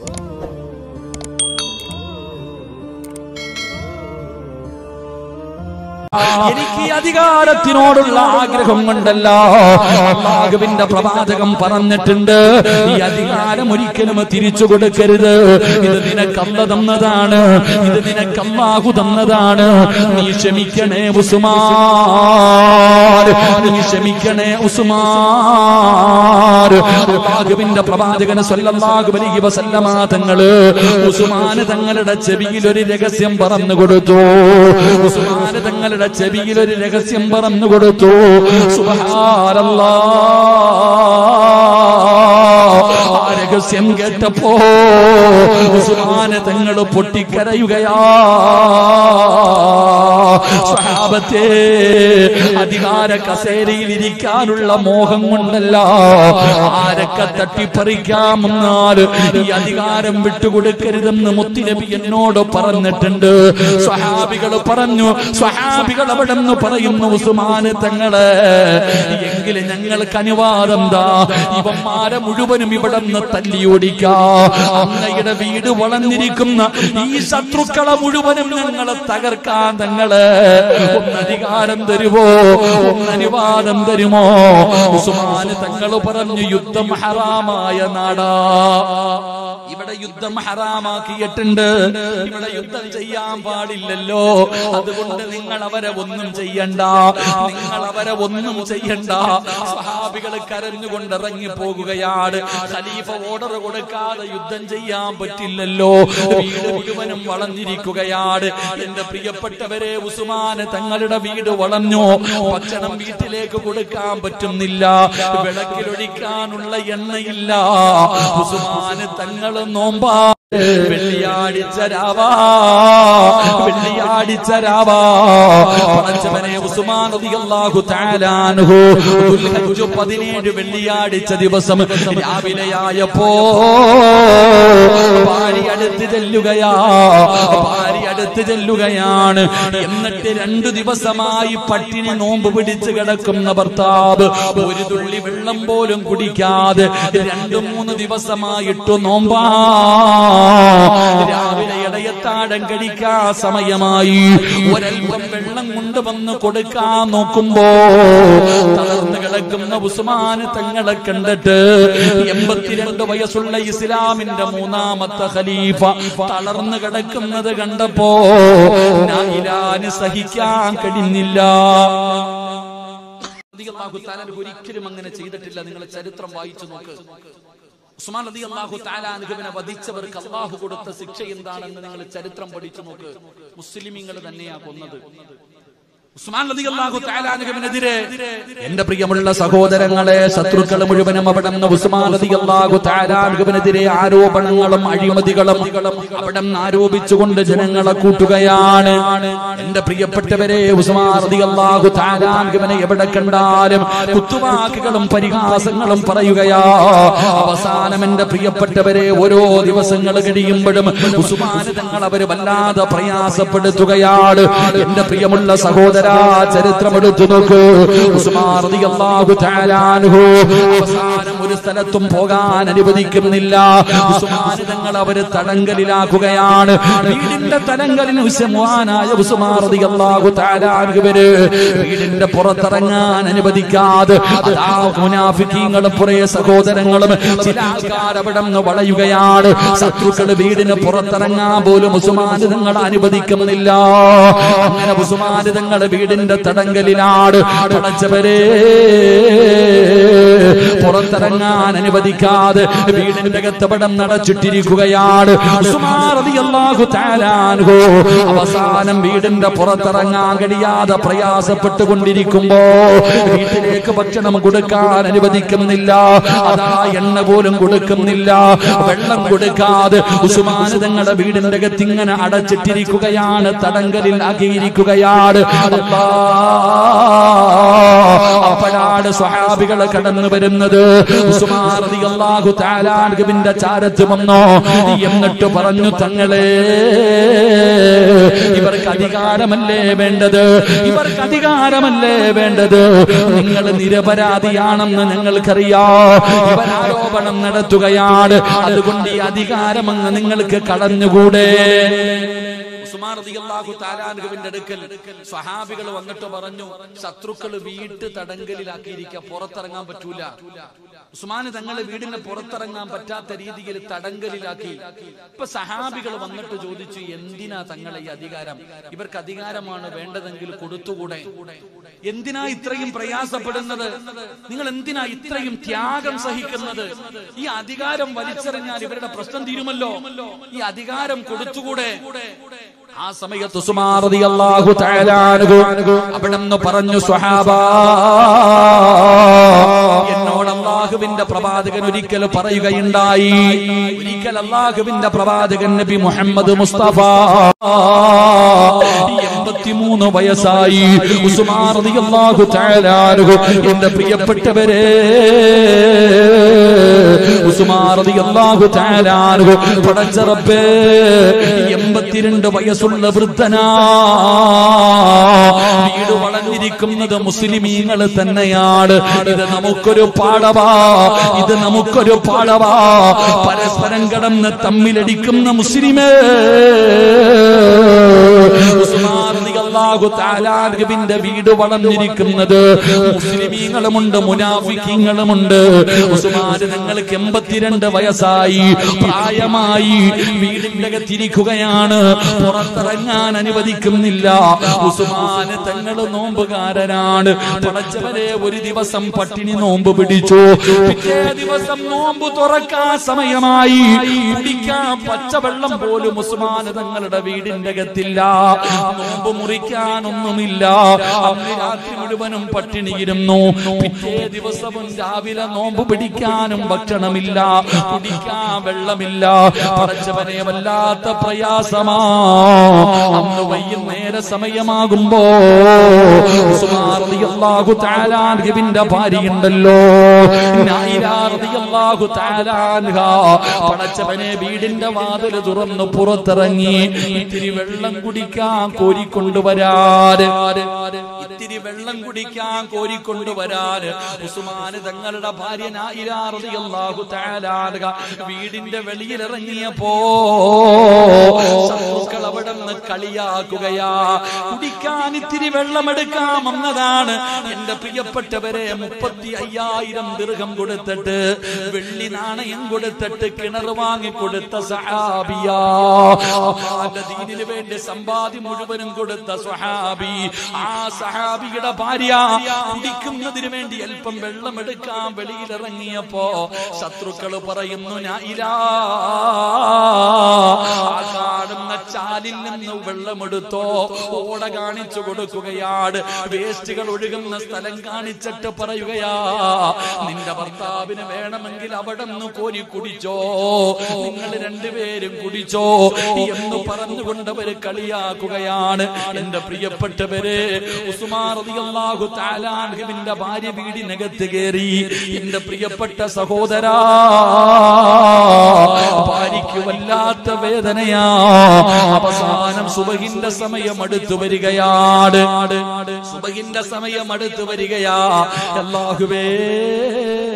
എനിക്ക് ഈ അധികാരത്തിനോടുള്ള ആഗ്രഹം കൊണ്ടല്ല അള്ളാഹുവിന്റെ പ്രവാചകം പറഞ്ഞിട്ടുണ്ട് ഈ അധികാരം ഒരിക്കലും തിരിച്ചു കൊടുക്കരുത് ഇത് നിനക്കല്ല തന്നതാണ് ഇത് നിനക്കല്ലാഹു തന്നതാണ് നീ ക്ഷമിക്കണേ ഉസുമാൻ നീ ക്ഷമിക്കണേ ഉസുമാൻ അള്ളാഹുവിന്റെ പ്രവാചകന് സ്വല്ലല്ലാഹു അലൈഹി വസല്ലമ തങ്ങള് ഉസ്മാന് തങ്ങളുടെ ചെവിയിൽ ഒരു രഹസ്യം പറഞ്ഞു കൊടുത്തു ഉസ്മാന് തങ്ങളുടെ ചെവിയിൽ ഒരു രഹസ്യം പറഞ്ഞു കൊടുത്തു സുബ്ഹാനല്ലാ ആ രഹസ്യം കേട്ടപ്പോ ഉസ്മാന് തങ്ങൾ പൊട്ടിക്കരയുകയാ സ്വഹാബത്തെ അധികാര കസേരയിൽ ഇരിക്കാനുള്ള മോഹം കൊണ്ടല്ല ആരൊക്കെ തട്ടിപ്പറിക്കാമെന്നാൽ ഈ അധികാരം വിട്ടുകൊടുക്കരുതെന്ന് മുത്തിനബി എന്നോട് പറഞ്ഞിട്ടുണ്ട് സ്വഹാബികൾ പറഞ്ഞു സ്വഹാബികൾ അവിടെ നിന്ന് പറയുന്നു ഉസ്മാന് തങ്ങള് എങ്കിലും ഞങ്ങൾക്ക് അനുവാദം താ ഇവന്മാരെ മുഴുവനും ഇവിടെ നിന്ന് തല്ലിയോടിക്കാ അങ്ങയുടെ വീട് വളർന്നിരിക്കുന്ന ഈ ശത്രുക്കളെ മുഴുവനും ഞങ്ങളെ തകർക്കാൻ തങ്ങള് ഒന്ന് അധികാരം തരുമോ ഒന്ന് അനുവാദം തരുമോ ഉസ്മാന് തങ്ങൾ പറഞ്ഞു യുദ്ധം ഹറാമായ നാടാ ഇവിടെ യുദ്ധം ഹറാമാക്കിയിട്ടുണ്ട് ഇവിടെ യുദ്ധം ചെയ്യാൻ പാടില്ലല്ലോ അതുകൊണ്ട് നിങ്ങൾ അവരെ ഒന്നും ചെയ്യണ്ട നിങ്ങൾ അവരെ ഒന്നും ചെയ്യണ്ട സ്വഹാബികൾ കരഞ്ഞുകൊണ്ട് ഇറങ്ങി പോകുകയാണ് ഖലീഫ ഓർഡർ കൊടുക്കാതെ യുദ്ധം ചെയ്യാൻ പറ്റില്ലല്ലോ വീട് മുഴുവനും വളഞ്ഞിരിക്കുകയാണ് എന്റെ പ്രിയപ്പെട്ടവരെ ഉസ്മാന് തങ്ങളുടെ വീട് വളഞ്ഞു ഭക്ഷണം വീട്ടിലേക്ക് കൊടുക്കാൻ പറ്റുന്നില്ല വിളക്കിലൊഴിക്കാനുള്ള എണ്ണയില്ല ഉസ്മാന് തങ്ങൾ നോമ്പാ വെള്ളിയാടിച്ച രാവാ വെള്ളിയാടിച്ച രാവാ പടച്ചവനെ ഉസ്മാൻ റളിയല്ലാഹു തആല അൻഹു ദുൽഹജ്ജ് 17 വെള്ളിയാടിച്ച ദിവസം രാവിലെയായപ്പോ ഭാര്യ അടുത്ത് ചെല്ലുകയാ ഭാര്യ അടുത്ത് ചെല്ലുകയാണ് എന്നിട്ട് രണ്ടു ദിവസമായി പട്ടിണി നോമ്പ് പിടിച്ച് കിടക്കുന്ന ഭർത്താവ് ഒരു തുള്ളി വെള്ളം പോലും കുടിക്കാതെ രണ്ടു മൂന്ന് ദിവസമായിട്ട് നോമ്പാ രാവിലെ ഇടയത്താടം കഴിക്കാ സമയമായി ഒരൽപ്പം വെള്ളം കൊണ്ടുവന്ന് കൊടുക്കാൻ നോക്കുമ്പോ തളർന്നു കിടക്കുന്ന ഉസ്മാന് തങ്ങളെ കണ്ടിട്ട് എൺപത്തിരണ്ട് വയസ്സുള്ള ഇസ്ലാമിന്റെ മൂന്നാമത്തെ ഖലീഫ തളർന്നു കിടക്കുന്നത് കണ്ടപ്പോ നായിലാന് സഹിക്കാൻ കഴിഞ്ഞില്ല റളിയല്ലാഹു തആല ഒരിക്കലും അങ്ങനെ ചെയ്തിട്ടില്ല നിങ്ങൾ ചരിത്രം വായിച്ചു നോക്ക് ഉസ്മാൻ റതി അള്ളാഹു താലാനുഹുവിനെ വധിച്ചവർക്ക് അള്ളാഹു കൊടുത്ത ശിക്ഷ എന്താണെന്ന് നിങ്ങൾ ചരിത്രം പഠിച്ചു നോക്ക് മുസ്ലിമീങ്ങൾ തന്നെയാ കൊന്നത് ഉസ്മാൻ റതി അള്ളാഹു താലാനുഹുവിനെതിരെ എന്റെ പ്രിയമുള്ള സഹോദരങ്ങളെ ശത്രുക്കൾ മുഴുവനും അവിടെ നിന്ന് ഉസ്മാൻ റതി അള്ളാഹു താലാനുഹുവിനെതിരെ ആരോപണങ്ങളും അഴിമതികളും അവിടെ നിന്ന് ആരോപിച്ചുകൊണ്ട് ജനങ്ങളെ കൂട്ടുകയാണ് എന്റെ പ്രിയപ്പെട്ടവരെ ഉസ്മാൻ റതി അള്ളാഹു താലാനുഹുവിനെ എവിടെ കണ്ടാലും കുത്തുവാക്കുകളും പരിഹാസങ്ങളും പറയുകയാ അവസാനം എന്റെ പ്രിയപ്പെട്ടവരെ ഓരോ ദിവസങ്ങൾ കഴിയുമ്പോഴും ഉസ്മാന് തങ്ങൾ അവര് വല്ലാതെ പ്രയാസപ്പെടുത്തുകയാണ് എന്റെ പ്രിയമുള്ള സഹോദര ചരിത്രം എടുത്തു നോക്ക് ഉസ്മാൻ റളിയല്ലാഹു തആല അൻഹു അവസാനം ഒരു സ്ഥലത്തും പോകാൻ അനുവദിക്കുന്നില്ല ഉസ്മാൻ തങ്ങൾ അവര് തടങ്കലിലാക്കുകയാണ് വീടിന്റെ തടങ്കലിൽ ഉസ്മാനായ ഉസ്മാൻ റളിയല്ലാഹു തആല അൻഹുവിന് വീടിന്റെ പുറത്തിറങ്ങാൻ അനുവദിക്കാതെ അതാ മുനാഫിക്കീങ്ങളും പുറേ സഹോദരങ്ങളും ചില ആൾക്കാർ അവിടെ നിന്ന് വളയുകയാണ് ശത്രുക്കൾ വീടിന് പുറത്തിറങ്ങാൻ പോലും ഉസ്മാന് തങ്ങൾ അനുവദിക്കുന്നില്ല അങ്ങനെ ഉസ്മാന് തങ്ങൾ വീടിന്റെ തടങ്കലിലാണ് പടച്ചവരെ പുറത്തിറങ്ങാൻ അനുവദിക്കാതെ വീടിന്റെ അകത്തപടം നടച്ചിട്ടിരിക്കുകയാണ് ഉസ്മാൻ റളിയല്ലാഹു തആല അൻഹു അവസാനം വീടിന്റെ പുറത്തിറങ്ങാൻ കഴിയാതെ പ്രയാസപ്പെട്ടുകൊണ്ടിരിക്കുമ്പോ വീട്ടിലേക്ക് ഭക്ഷണം കൊടുക്കാൻ അനുവദിക്കുന്നില്ല അതാ എണ്ണ പോലും കൊടുക്കുന്നില്ല വെള്ളം കൊടുക്കാതെ ഉസ്മാന് തങ്ങളുടെ വീടിന്റെ അകത്ത് ഇങ്ങനെ അടച്ചിട്ടിരിക്കുകയാണ് തടങ്കലിൽ ആക്കിയിരിക്കുകയാണ് അല്ലാ അപ്പോഴാണ് സ്വഹാബികൾ കടന്നു വരുന്നത് ഉസ്മാൻ റളിയല്ലാഹു തആല അൻഹുവിന്റെ ചാരത്ത് വന്നോ എന്നിട്ട് പറഞ്ഞു തങ്ങളെ ഇവർക്ക് അധികാരമല്ലേ വേണ്ടത് ഇവർക്ക് അധികാരമല്ലേ വേണ്ടത് നിങ്ങൾ നിരപരാധിയാണെന്ന് ഞങ്ങൾക്കറിയാം ഇവർ ആരോപണം നടത്തുകയാണ് അതുകൊണ്ട് ഈ അധികാരം അങ്ങ് നിങ്ങൾക്ക് കളഞ്ഞുകൂടെ ഉസ്മാൻ റളിയല്ലാഹു തആല അൻഹുവിന്റെ അടുക്കൽ സ്വഹാബികൾ വന്നിട്ട് പറഞ്ഞു ശത്രുക്കൾ വീട്ട് തടങ്കലിലാക്കിയിരിക്കുക പുറത്തിറങ്ങാൻ പറ്റൂല ഉസ്മാൻ തങ്ങളെ വീടിനെ പുറത്തിറങ്ങാൻ പറ്റാത്ത രീതിയിൽ തടങ്കലിലാക്കി ഇപ്പൊ സഹാബികൾ വന്നിട്ട് ചോദിച്ചു എന്തിനാ തങ്ങളെ ഈ അധികാരം ഇവർക്ക് അധികാരമാണ് വേണ്ടതെങ്കിൽ കൊടുത്തുകൂടെ എന്തിനാ ഇത്രയും പ്രയാസപ്പെടുന്നത് നിങ്ങൾ എന്തിനാ ഇത്രയും ത്യാഗം സഹിക്കുന്നത് ഈ അധികാരം വലിച്ചെറിഞ്ഞാൽ ഇവരുടെ പ്രശ്നം തീരുമല്ലോ ഈ അധികാരം കൊടുത്തുകൂടെ ആ സമയത്ത് ഉസ്മാൻ റളിയല്ലാഹു തആല അൻഹു അവിടെന്ന് പറഞ്ഞു സ്വഹാബ എന്നോട് അള്ളാഹുവിന്റെ പ്രവാചകൻ ഒരിക്കൽ പറയുകയുണ്ടായി ഒരിക്കൽ അള്ളാഹുവിന്റെ പ്രവാചകൻ നബി മുഹമ്മദ് മുസ്തഫ എൺപത്തിമൂന്ന് വയസ്സായി ഉസ്മാൻ റളിയല്ലാഹു തആല അൻഹു എന്റെ പ്രിയപ്പെട്ടവരെ ഉസ്മാൻ റളിയല്ലാഹു തആല അൻഹു പടച്ച റബ്ബേ എൺപത്തിരണ്ട് വയസ്സുള്ള വൃദ്ധനാ വീട് വളർന്നിരിക്കുന്നത് മുസ്ലിമീങ്ങൾ തന്നെയാണ് ഇത് നമുക്കൊരു പാടവാ ഇത് നമുക്കൊരു പാടവാ പരസ്പരം കടന്ന് തമ്മിലടിക്കുന്ന മുസ്ലിമേ ഉസ്മാൻ റളിയല്ലാഹു തആല അൻഹുവിന്റെ വീട് വളർന്നിരിക്കുന്നത് മുസ്ലിമീങ്ങളുമുണ്ട് മുനാഫിക്കീങ്ങളുമുണ്ട് ഉസ്മാൻ നിങ്ങൾക്ക് എൺപത്തിരണ്ട് വയസ്സായി പ്രായമായി വീടിന്റെ അകത്തിരിക്കുകയാണ് പുറത്തിറങ്ങാൻ അനുവദിക്കുന്നില്ല ഉസ്മാന് തങ്ങൾ നോമ്പുകാരനാണ് പടച്ചവരെ ഒരു ദിവസം പട്ടിണി നോമ്പ് പിടിച്ചു പിറ്റേ ദിവസം നോമ്പ് തുറക്കാൻ സമയമായി കുടിക്കാൻ പച്ചവെള്ളം പോലും ഉസ്മാൻ തങ്ങളുടെ വീടിന്റെ അകത്തില്ല നോമ്പ് മുറിക്കാനൊന്നുമില്ല അന്ന് രാത്രി മുഴുവനും പട്ടിണിയിരുന്നു പിറ്റേ ദിവസവും രാവിലെ നോമ്പ് പിടിക്കാനും ഭക്ഷണമില്ല കുടിക്കാൻ വെള്ളമില്ല പടച്ചവനെ വല്ലാത്ത പ്രയാസമാ അന്ന് വൈകുന്നേര സമയമാകുമ്പോ ഉസ്മാൻ റളിയല്ലാഹു തആല അൻഹുവിന്റെ ഭാര്യയുണ്ടല്ലോ നായില റളിയല്ലാഹു തആല അൻഹ പടച്ചവനെ വീടിന്റെ വാതിൽ തുറന്ന് പുറത്തിറങ്ങി ഇത്തിരി വെള്ളം കുടിക്കാൻ കോരിക്കൊണ്ടുവരാറ് ഇത്തിരി വെള്ളം കുടിക്കാൻ കോരിക്കൊണ്ടുവരാറ് ഉസ്മാൻ തങ്ങളുടെ ഭാര്യ നായില റളിയല്ലാഹു തആല അൻഹ വീടിന്റെ വെളിയിലിറങ്ങിയപ്പോ ശത്രുക്കൾ അവിടെ നിന്ന് കളിയാക്കുകയാ കുടിക്കാൻ ഇത്തിരി വെള്ളമെടുക്കാൻ വന്നതാണ് എന്റെ പ്രിയപ്പെട്ടവരെ മുപ്പത്തി അയ്യായിരം ദീർഘം കൊടുത്തിട്ട് വെള്ളി നാണയം കൊടുത്തിട്ട് കിണർ വാങ്ങി കൊടുത്ത സഹാബിയാ അള്ളാന്റെ ദീനിന് വേണ്ടി സമ്പാദ്യം മുഴുവനും കൊടുത്ത സഹാബി ആ സഹാബിയുടെ ഭാര്യ കുടിക്കുന്നതിന് വേണ്ടി അല്പം വെള്ളമെടുക്കാൻ വെളിയിലിറങ്ങിയപ്പോ ശത്രുക്കൾ പറയുന്നു ഞായിലാ ആ കാണുന്ന ചാലിൽ നിന്ന് വെള്ളമെടുത്തോ ഓട കാണിച്ചു കൊടുക്കുകയാണ് വേസ്റ്റുകൾ ഒഴുകുന്ന സ്ഥലം കാണിച്ചിട്ട് പറയുകയാ നിന്റെ ഭർത്താവിന് വേണമെങ്കിൽ അവിടെ നിന്ന് കോരി കുടിച്ചോ നിങ്ങൾ രണ്ടുപേരും കുടിച്ചോ എന്ന് പറഞ്ഞുകൊണ്ട് അവര് കളിയാക്കുകയാണ് എന്റെ പ്രിയപ്പെട്ടവരെ ഉസ്മാൻ റളിയല്ലാഹു തആല അൻഹുവിന്റെ ഭാര്യ വീടിനകത്ത് കയറി എന്റെ പ്രിയപ്പെട്ട സഹോദരാ ഭാര്യയ്ക്ക് വല്ലാത്ത വേദനയാ അവസാനം സുബഹിന്റെ സമയം അടുത്തു വരികയാണ് സുബഹിന്റെ സമയം അടുത്തു വരികയാ അല്ലാഹുവേ